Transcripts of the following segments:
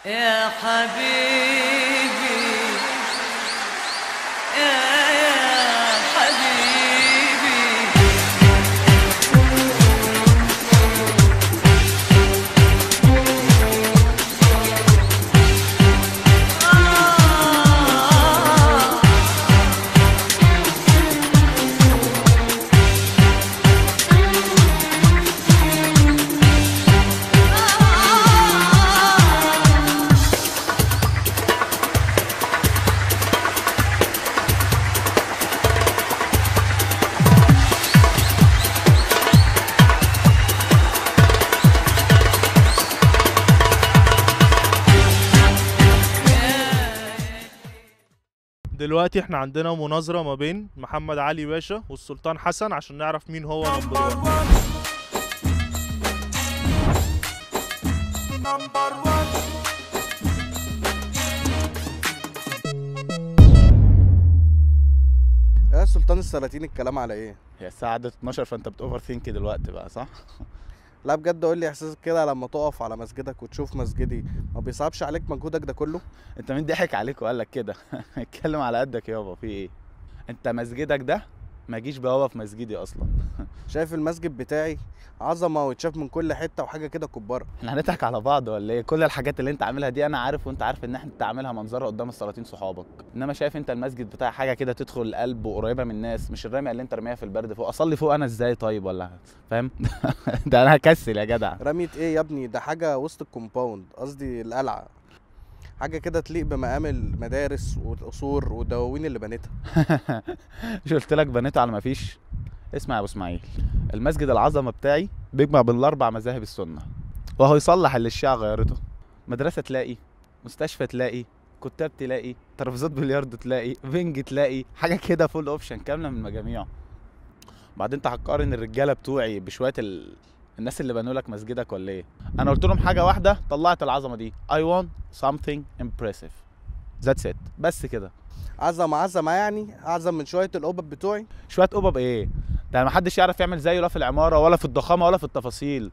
يا حبيبي يا يا حبيبي آه دلوقتي احنا عندنا مناظرة ما بين محمد علي باشا والسلطان حسن عشان نعرف مين هو نمبر 1 يا سلطان السلاطين الكلام على ايه هي الساعة عدت 12 فانت بتوفر ثينك دلوقتي بقى صح؟ لا بجد قول لي احساسك كده لما تقف على مسجدك وتشوف مسجدي ما بيصعبش عليك مجهودك ده كله انت مين ضحك عليك وقال لك كده؟ اتكلم على قدك يابا في ايه؟ انت مسجدك ده ما جيش بهوا في مسجدي اصلا شايف المسجد بتاعي عظمه ويتشاف من كل حته وحاجه كده كباره احنا هنضحك على بعض ولا ايه؟ كل الحاجات اللي انت عاملها دي انا عارف وانت عارف ان احنا تعملها منظره قدام السلاطين صحابك انما شايف انت المسجد بتاعي حاجه كده تدخل القلب وقريبه من الناس مش الرميه اللي انت رميها في البرد فوق اصلي فوق انا ازاي طيب ولا فاهم؟ ده انا هكسل يا جدع رمية ايه يا ابني ده حاجه وسط الكومباوند قصدي القلعه حاجه كده تليق بمقام المدارس والقصور والدواوين اللي بنيتها مش قلت لك بنيته على ما فيش اسمع يا ابو اسماعيل المسجد العظمه بتاعي بيجمع بين الاربع مذاهب السنه وهو يصلح اللي الشيعة غيرته مدرسه تلاقي مستشفى تلاقي كتاب تلاقي ترابيزات بلياردو تلاقي بنج تلاقي حاجه كده فول اوبشن كامله من مجاميعه بعدين انت هتقارن الرجاله بتوعي بشويه ال... الناس اللي بنوا لك مسجدك ولا ايه انا قلت لهم حاجه واحده طلعت العظمه دي I want something impressive that's it بس كده عظمه عظمه يعني اعظم من شويه القبب بتوعي شويه قبب ايه ده ما حدش يعرف يعمل زيه لا في العماره ولا في الضخامه ولا في التفاصيل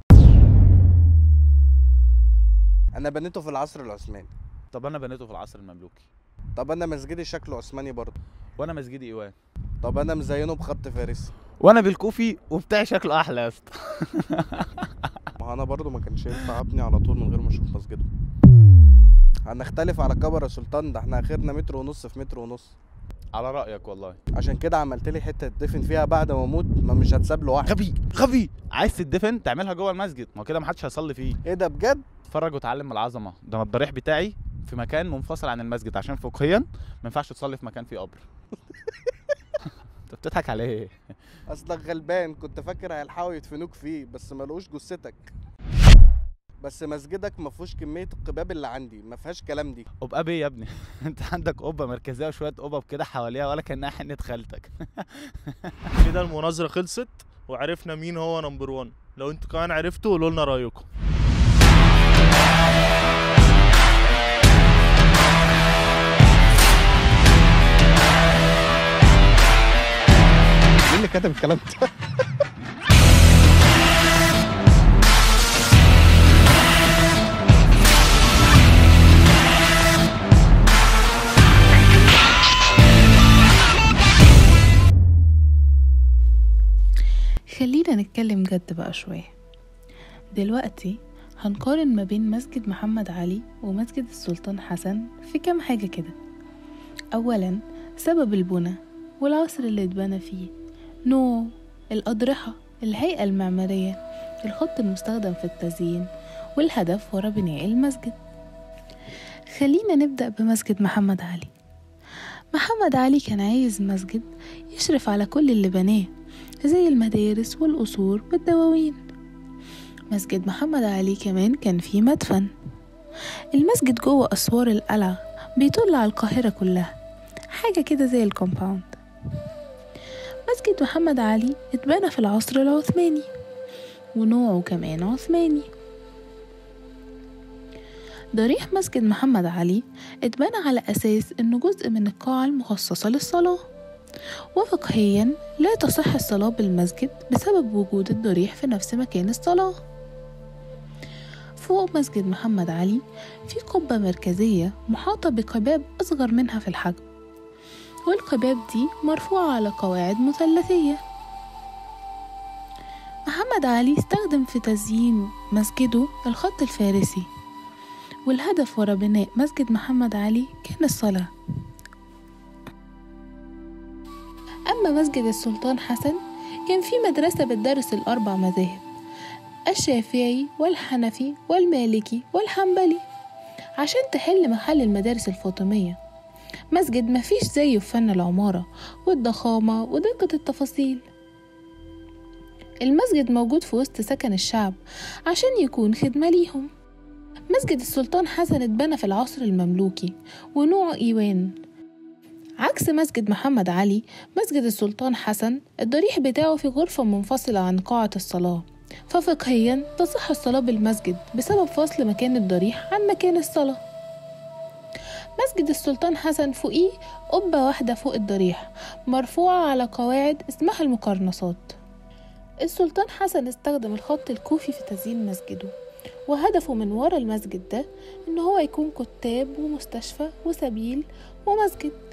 انا بنيته في العصر العثماني طب انا بنيته في العصر المملوكي طب انا مسجدي شكله عثماني برضه وانا مسجدي ايوان طب انا مزينه بخط فارسي وانا بالكوفي وبتاعي شكله احلى يا اسطى ما هو انا برضه ما كانش ينفع ابني على طول من غير ما اشوف مسجده هنختلف على كبر يا سلطان ده احنا اخرنا متر ونص في متر ونص على رايك والله عشان كده عملت لي حته اتدفن فيها بعد ما اموت ما مش هتساب لوحدي غبي غبي عايز تدفن تعملها جوه المسجد ما هو كده ما حدش هيصلي فيه ايه ده بجد اتفرج وتعلم من العظمه ده أنا الضريح بتاعي في مكان منفصل عن المسجد عشان فقهيا ما ينفعش تصلي في مكان فيه قبر انت بتضحك على ايه اصلك غلبان كنت فاكر هيلحقوا يدفنوك فيه بس ما لقوش جثتك بس مسجدك ما فيهوش كميه القباب اللي عندي ما فيهاش كلام دي قباب ايه يا ابني انت عندك قبه مركزيه وشويه قبب كده حواليها ولا كانها حنه خالتك كده المناظرة خلصت وعرفنا مين هو نمبر 1 لو انتوا كمان عرفتوا قولوا لنا رأيكم مين اللي كتب الكلام ده خلينا نتكلم جد بقى شوية دلوقتي هنقارن ما بين مسجد محمد علي ومسجد السلطان حسن في كام حاجة كده أولا سبب البنى والعصر اللي اتبنى فيه نوع الأضرحة الهيئة المعمارية الخط المستخدم في التزيين والهدف ورا بناء المسجد خلينا نبدأ بمسجد محمد علي محمد علي كان عايز مسجد يشرف على كل اللي بناه زي المدارس والقصور والدواوين مسجد محمد علي كمان كان فيه مدفن المسجد جوه أسوار القلعة بيطل على القاهرة كلها حاجة كده زي الكومباوند مسجد محمد علي اتبنى في العصر العثماني ونوعه كمان عثماني ضريح مسجد محمد علي اتبنى على أساس إنه جزء من القاعة المخصصة للصلاة وفقهيا لا تصح الصلاة بالمسجد بسبب وجود الضريح في نفس مكان الصلاة في فوق مسجد محمد علي في قبة مركزية محاطة بقباب أصغر منها في الحجم والقباب دي مرفوعة على قواعد مثلثية محمد علي استخدم في تزيين مسجده الخط الفارسي والهدف ورا بناء مسجد محمد علي كان الصلاة أما مسجد السلطان حسن كان في مدرسة بتدرس الأربع مذاهب الشافعي والحنفي والمالكي والحنبلي عشان تحل محل المدارس الفاطمية مسجد مفيش زيه في فن العمارة والضخامة ودقة التفاصيل المسجد موجود في وسط سكن الشعب عشان يكون خدمة ليهم مسجد السلطان حسن اتبنى في العصر المملوكي ونوعه إيوان عكس مسجد محمد علي مسجد السلطان حسن الضريح بتاعه في غرفة منفصلة عن قاعة الصلاة ففقهيا تصح الصلاة بالمسجد بسبب فصل مكان الضريح عن مكان الصلاة مسجد السلطان حسن فوقيه قبة واحدة فوق الضريح مرفوعة على قواعد اسمها المقرنصات السلطان حسن استخدم الخط الكوفي في تزيين مسجده وهدفه من ورا المسجد ده إن هو يكون كتاب ومستشفى وسبيل ومسجد